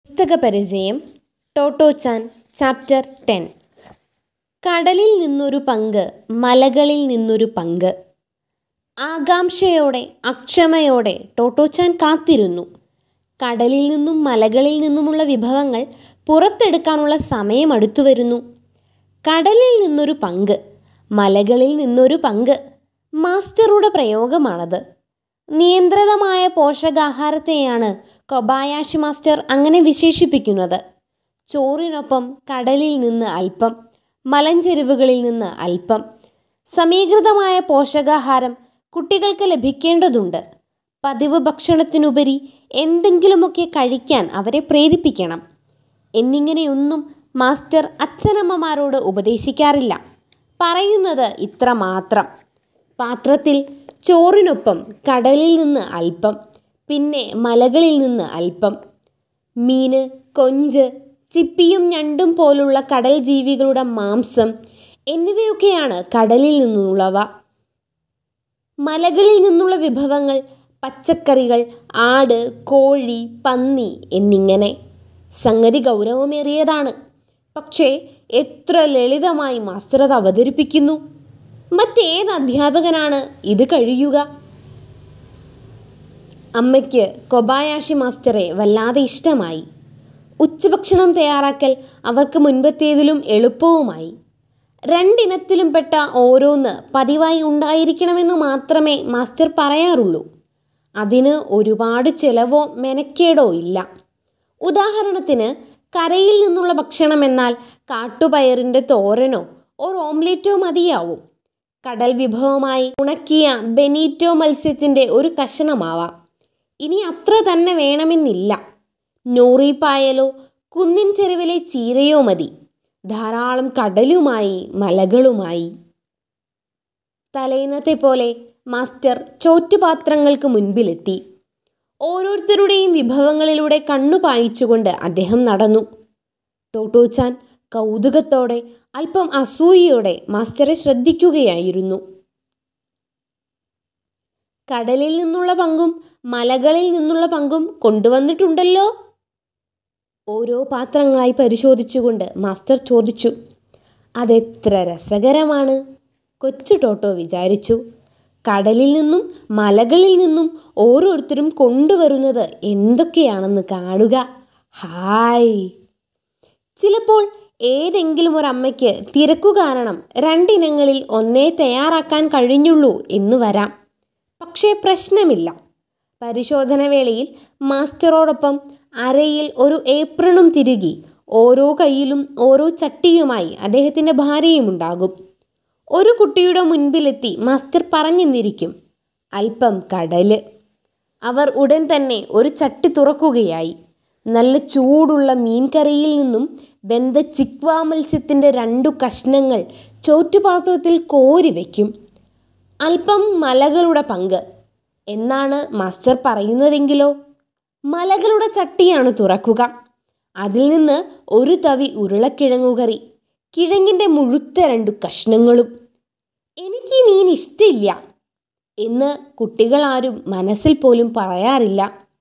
പുസ്തക പരിചയം Totto-chan chapter ten കടലിൽ നിന്നൊരു പങ്ക് മലകളിൽ നിന്നൊരു പങ്ക് ആകാംക്ഷയോടെ അക്ഷമയോടെ ടോട്ടോച്ചാൻ കാത്തിരുന്നു കടലിൽ നിന്നും മലകളിൽ നിന്നുമുള്ള വിഭവങ്ങൾ പുറത്തെടുക്കാനുള്ള സമയം അടുത്തു വരുന്നു കടലിൽ നിന്നൊരു പങ്ക് മലകളിൽ നിന്നൊരു പങ്ക് മാസ്റ്ററുടെ പ്രയോഗമാണത് നിയന്ത്രിതമായ പോഷകാഹാരത്തെയാണ് കൊബായാഷി മാസ്റ്റർ അങ്ങനെ വിശേഷിപ്പിക്കുന്നത് ചോറിനൊപ്പം കടലിൽ നിന്ന് അല്പം മലഞ്ചെരുവുകളിൽ നിന്ന് അല്പം സമീകൃതമായ പോഷകാഹാരം കുട്ടികൾക്ക് ലഭിക്കേണ്ടതുണ്ട് പതിവ് ഭക്ഷണത്തിനുപരി എന്തെങ്കിലുമൊക്കെ കഴിക്കാൻ അവരെ പ്രേരിപ്പിക്കണം എന്നിങ്ങനെയൊന്നും മാസ്റ്റർ അച്ഛനമ്മമാരോട് ഉപദേശിക്കാറില്ല പറയുന്നത് ഇത്ര മാത്രം പാത്രത്തിൽ ചോറിനൊപ്പം കടലിൽ നിന്ന് അല്പം പിന്നെ മലകളിൽ നിന്ന് അല്പം മീന് കൊഞ്ച് ചിപ്പിയും ഞണ്ടും പോലുള്ള കടൽ ജീവികളുടെ മാംസം എന്നിവയൊക്കെയാണ് കടലിൽ നിന്നുള്ളവ മലകളിൽ നിന്നുള്ള വിഭവങ്ങൾ പച്ചക്കറികൾ ആട് കോഴി പന്നി എന്നിങ്ങനെ സംഗതി ഗൗരവമേറിയതാണ് പക്ഷേ എത്ര ലളിതമായി മാസ്റ്റർ അത് അവതരിപ്പിക്കുന്നു മറ്റേത് അധ്യാപകനാണ് ഇത് കഴിയുക അമ്മയ്ക്ക് കൊബായാഷി മാസ്റ്ററെ വല്ലാതെ ഇഷ്ടമായി ഉച്ചഭക്ഷണം തയ്യാറാക്കൽ അവർക്ക് മുൻപത്തേതിലും എളുപ്പവുമായി രണ്ടിനത്തിലും പെട്ട ഓരോന്ന് പതിവായി ഉണ്ടായിരിക്കണമെന്ന് മാത്രമേ മാസ്റ്റർ പറയാറുള്ളൂ അതിന് ഒരുപാട് ചിലവോ മെനക്കേടോ ഇല്ല ഉദാഹരണത്തിന് കരയിൽ നിന്നുള്ള ഭക്ഷണം എന്നാൽ കാട്ടുപയറിൻ്റെ തോരനോ ഒരു ഓംലെറ്റോ മതിയാവും കടൽ വിഭവമായി ഉണക്കിയ ബെനീറ്റോ മത്സ്യത്തിൻ്റെ ഒരു കഷണമാവാം ഇനി അത്ര തന്നെ വേണമെന്നില്ല നോറിപ്പായലോ കുന്നിൻ ചെരുവിലെ ചീരയോ മതി ധാരാളം കടലുമായി മലകളുമായി തലേന്നത്തെ പോലെ മാസ്റ്റർ ചോറ്റുപാത്രങ്ങൾക്ക് മുൻപിലെത്തി ഓരോരുത്തരുടെയും വിഭവങ്ങളിലൂടെ കണ്ണു പായിച്ചുകൊണ്ട് അദ്ദേഹം നടന്നു ടോട്ടോച്ചാൻ കൗതുകത്തോടെ അല്പം അസൂയയോടെ മാസ്റ്ററെ ശ്രദ്ധിക്കുകയായിരുന്നു കടലിൽ നിന്നുള്ള പങ്കും മലകളിൽ നിന്നുള്ള പങ്കും കൊണ്ടുവന്നിട്ടുണ്ടല്ലോ ഓരോ പാത്രങ്ങളായി പരിശോധിച്ചുകൊണ്ട് മാസ്റ്റർ ചോദിച്ചു അതെത്ര രസകരമാണ് കൊച്ചു ടോട്ടോ വിചാരിച്ചു കടലിൽ നിന്നും മലകളിൽ നിന്നും ഓരോരുത്തരും കൊണ്ടുവരുന്നത് എന്തൊക്കെയാണെന്ന് കാണുക ഹായ് ചിലപ്പോൾ ഏതെങ്കിലും ഒരു അമ്മയ്ക്ക് തിരക്കു കാരണം രണ്ടിനങ്ങളിൽ ഒന്നേ തയ്യാറാക്കാൻ കഴിഞ്ഞുള്ളൂ എന്ന് വരാം പക്ഷേ പ്രശ്നമില്ല പരിശോധന വേളയിൽ മാസ്റ്ററോടൊപ്പം അരയിൽ ഒരു ഏപ്രണും തിരുകി ഓരോ കയ്യിലും ഓരോ ചട്ടിയുമായി അദ്ദേഹത്തിൻ്റെ ഭാര്യയും ഉണ്ടാകും ഒരു കുട്ടിയുടെ മുൻപിലെത്തി മാസ്റ്റർ പറഞ്ഞെന്നിരിക്കും അല്പം കടല് അവർ ഉടൻ തന്നെ ഒരു ചട്ടി തുറക്കുകയായി നല്ല ചൂടുള്ള മീൻകറിയിൽ നിന്നും വെന്ത ചിക്വ മത്സ്യത്തിൻ്റെ രണ്ടു കഷ്ണങ്ങൾ ചോറ്റുപാത്രത്തിൽ കോരി വയ്ക്കും അല്പം മലകളുടെ പങ്ക് എന്നാണ് മാസ്റ്റർ പറയുന്നതെങ്കിലോ മലകളുടെ ചട്ടിയാണ് തുറക്കുക അതിൽ നിന്ന് ഒരു തവി ഉരുളക്കിഴങ്ങുകറി കിഴങ്ങിൻ്റെ മുഴുത്ത രണ്ടു കഷ്ണങ്ങളും എനിക്ക് ഈ മീൻ ഇഷ്ടമില്ല എന്ന് കുട്ടികളാരും മനസ്സിൽ പോലും പറയാറില്ല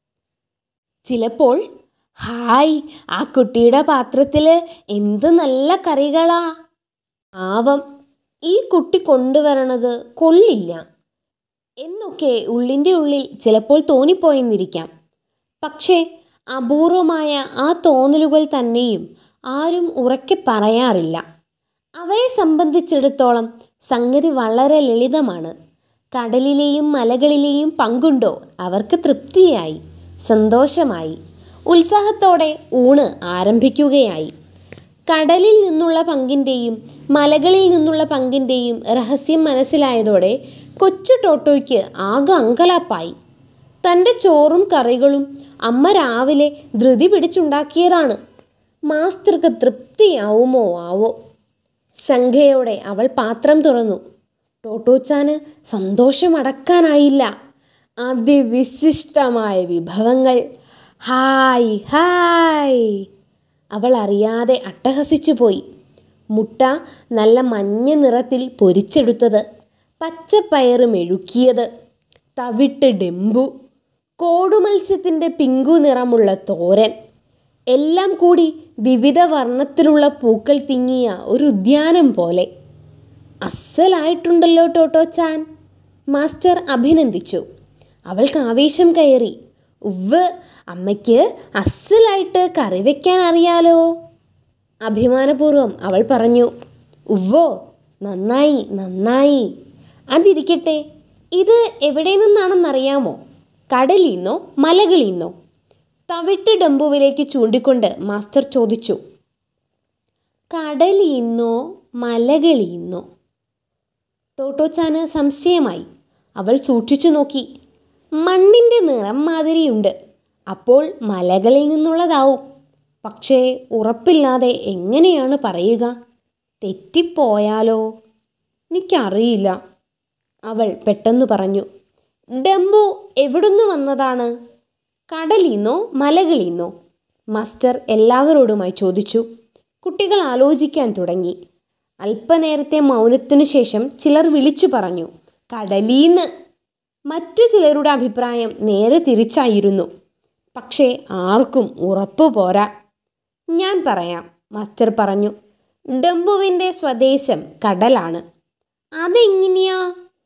ചിലപ്പോൾ ഹായ് ആ കുട്ടിയുടെ പാത്രത്തിൽ എന്ത് നല്ല കറികളാ ആവം ഈ കുട്ടി കൊണ്ടുവരണത് കൊള്ളില്ല എന്നൊക്കെ ഉള്ളിൻ്റെ ഉള്ളിൽ ചിലപ്പോൾ തോന്നിപ്പോയെന്നിരിക്കാം പക്ഷേ അപൂർവമായ ആ തോന്നലുകൾ തന്നെയും ആരും ഉറക്കെ പറയാറില്ല അവരെ സംബന്ധിച്ചിടത്തോളം സംഗതി വളരെ ലളിതമാണ് കടലിലെയും മലകളിലെയും പങ്കുണ്ടോ അവർക്ക് തൃപ്തിയായി സന്തോഷമായി ഉത്സാഹത്തോടെ ഊണ് ആരംഭിക്കുകയായി കടലിൽ നിന്നുള്ള പങ്കിൻ്റെയും മലകളിൽ നിന്നുള്ള പങ്കിൻ്റെയും രഹസ്യം മനസ്സിലായതോടെ കൊച്ചു ടോട്ടോയ്ക്ക് ആകെ അങ്കലാപ്പായി തൻ്റെ ചോറും കറികളും അമ്മ രാവിലെ ധൃതി പിടിച്ചുണ്ടാക്കിയതാണ് മാസ്റ്റർക്ക് തൃപ്തിയാവുമോ ആവോ ശങ്കയോടെ അവൾ പാത്രം തുറന്നു ടോട്ടോച്ചാന് സന്തോഷമടക്കാനായില്ല അതിവിശിഷ്ടമായ വിഭവങ്ങൾ ഹായ് ഹായ് അവൾ അറിയാതെ അട്ടഹസിച്ചു പോയി മുട്ട നല്ല മഞ്ഞ നിറത്തിൽ പൊരിച്ചെടുത്തത് പച്ചപ്പയറ് മെഴുക്കിയത് തവിട്ട് ഡെമ്പു കോടുമത്സ്യത്തിൻ്റെ പിങ്കു നിറമുള്ള തോരൻ എല്ലാം കൂടി വിവിധ വർണ്ണത്തിലുള്ള പൂക്കൾ തിങ്ങിയ ഒരു ഉദ്യാനം പോലെ അസ്സലായിട്ടുണ്ടല്ലോ ടോട്ടോ ചാൻ മാസ്റ്റർ അഭിനന്ദിച്ചു അവൾക്ക് ആവേശം കയറി ഉവ് അമ്മയ്ക്ക് അസ്സലായിട്ട് കറി വയ്ക്കാൻ അറിയാലോ അഭിമാനപൂർവ്വം അവൾ പറഞ്ഞു ഉവ്വോ നന്നായി നന്നായി അതിരിക്കട്ടെ ഇത് എവിടെ നിന്നാണെന്നറിയാമോ കടലിൽ നിന്നോ മലകളിൽ നിന്നോ തവിട്ട് ഡംബുവിലേക്ക് ചൂണ്ടിക്കൊണ്ട് മാസ്റ്റർ ചോദിച്ചു കടലിൽ നിന്നോ മലകളിൽ നിന്നോ ടോട്ടോച്ചാന് സംശയമായി അവൾ സൂക്ഷിച്ചു നോക്കി മണ്ണിൻ്റെ നിറം മാതിരിയുണ്ട് അപ്പോൾ മലകളിൽ നിന്നുള്ളതാവും പക്ഷേ ഉറപ്പില്ലാതെ എങ്ങനെയാണ് പറയുക തെറ്റിപ്പോയാലോ എനിക്കറിയില്ല അവൾ പെട്ടെന്ന് പറഞ്ഞു ഡംബു എവിടുന്ന് വന്നതാണ് കടലിൽ നിന്നോ മലകളിൽ നിന്നോ മാസ്റ്റർ എല്ലാവരോടുമായി ചോദിച്ചു കുട്ടികൾ ആലോചിക്കാൻ തുടങ്ങി അല്പനേരത്തെ മൗനത്തിനു ശേഷം ചിലർ വിളിച്ചു പറഞ്ഞു കടലീന്ന് മറ്റു ചിലരുടെ അഭിപ്രായം നേരെ തിരിച്ചായിരുന്നു പക്ഷേ ആർക്കും ഉറപ്പു പോരാ ഞാൻ പറയാം മാസ്റ്റർ പറഞ്ഞു ഡംബുവിൻ്റെ സ്വദേശം കടലാണ് അതെങ്ങനെയാ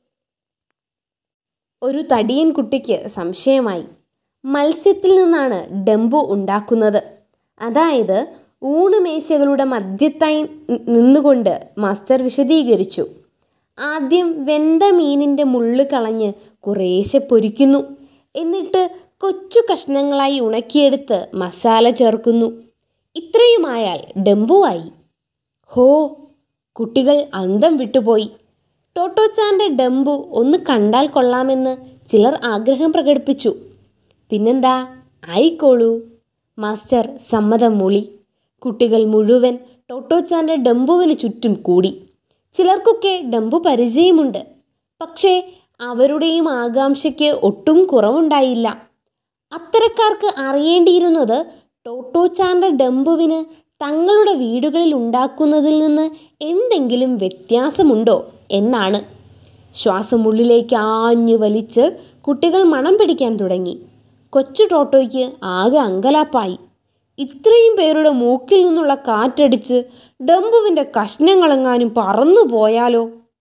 ഒരു തടിയൻ കുട്ടിക്ക് സംശയമായി മത്സ്യത്തിൽ നിന്നാണ് ഡംബു ഉണ്ടാക്കുന്നത് അതായത് ഊണുമേശകളുടെ മധ്യത്തായി നി- നിന്നുകൊണ്ട് മാസ്റ്റർ വിശദീകരിച്ചു ആദ്യം വെന്ത മീനിൻ്റെ മുള്ള് കളഞ്ഞ് കുറേശ്ശെ പൊരിക്കുന്നു എന്നിട്ട് കൊച്ചു കഷ്ണങ്ങളായി ഉണക്കിയെടുത്ത് മസാല ചേർക്കുന്നു ഇത്രയുമായാൽ ഡംബുവായി ഹോ കുട്ടികൾ അന്തം വിട്ടുപോയി ടോട്ടോച്ചാൻ്റെ ഡംബു ഒന്ന് കണ്ടാൽ കൊള്ളാമെന്ന് ചിലർ ആഗ്രഹം പ്രകടിപ്പിച്ചു പിന്നെന്താ ആയിക്കോളൂ മാസ്റ്റർ സമ്മതം മൂളി കുട്ടികൾ മുഴുവൻ ടോട്ടോച്ചാൻ്റെ ഡംബുവിന് ചുറ്റും കൂടി ചിലർക്കൊക്കെ ഡംബു പരിചയമുണ്ട് പക്ഷേ അവരുടെയും ആകാംക്ഷയ്ക്ക് ഒട്ടും കുറവുണ്ടായില്ല അത്തരക്കാർക്ക് അറിയേണ്ടിയിരുന്നത് ടോട്ടോച്ചാൻ്റെ ഡംബുവിന് തങ്ങളുടെ വീടുകളിൽ ഉണ്ടാക്കുന്നതിൽ നിന്ന് എന്തെങ്കിലും വ്യത്യാസമുണ്ടോ എന്നാണ് ശ്വാസം ഉള്ളിലേക്ക് ആഞ്ഞു വലിച്ച് കുട്ടികൾ മണം പിടിക്കാൻ തുടങ്ങി കൊച്ചു ടോട്ടോയ്ക്ക് ആകെ അങ്കലാപ്പായി ഇത്രയും പേരുടെ മൂക്കിൽ നിന്നുള്ള കാറ്റടിച്ച് ഡംബുവിൻ്റെ കഷ്ണങ്ങളെങ്ങാനും പറന്നു പോയാലോ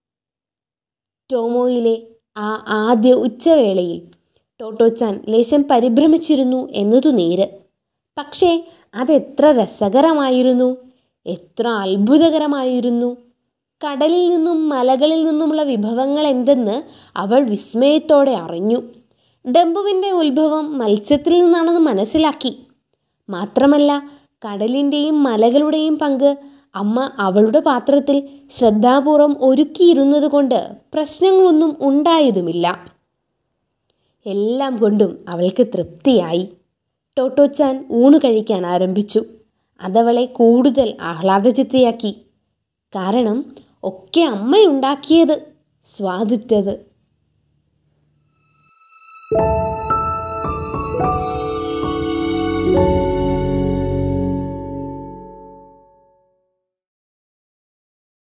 ടോമോയിലെ ആ ആദ്യ ഉച്ചവേളയിൽ ടോട്ടോച്ചാൻ ലേശം പരിഭ്രമിച്ചിരുന്നു എന്നതു നേര് പക്ഷേ അതെത്ര രസകരമായിരുന്നു എത്ര അത്ഭുതകരമായിരുന്നു കടലിൽ നിന്നും മലകളിൽ നിന്നുമുള്ള വിഭവങ്ങൾ എന്തെന്ന് അവൾ വിസ്മയത്തോടെ അറിഞ്ഞു ഡംബുവിൻ്റെ ഉത്ഭവം മത്സ്യത്തിൽ നിന്നാണെന്ന് മനസ്സിലാക്കി മാത്രമല്ല കടലിൻ്റെയും മലകളുടെയും പങ്ക് അമ്മ അവളുടെ പാത്രത്തിൽ ശ്രദ്ധാപൂർവം ഒരുക്കിയിരുന്നത് കൊണ്ട് പ്രശ്നങ്ങളൊന്നും ഉണ്ടായതുമില്ല എല്ലാം കൊണ്ടും അവൾക്ക് തൃപ്തിയായി ടോട്ടോച്ചാൻ ഊണ് കഴിക്കാൻ ആരംഭിച്ചു അതവളെ കൂടുതൽ ആഹ്ലാദചിത്തയാക്കി കാരണം ഒക്കെ അമ്മയുണ്ടാക്കിയത് സ്വാദുറ്റത്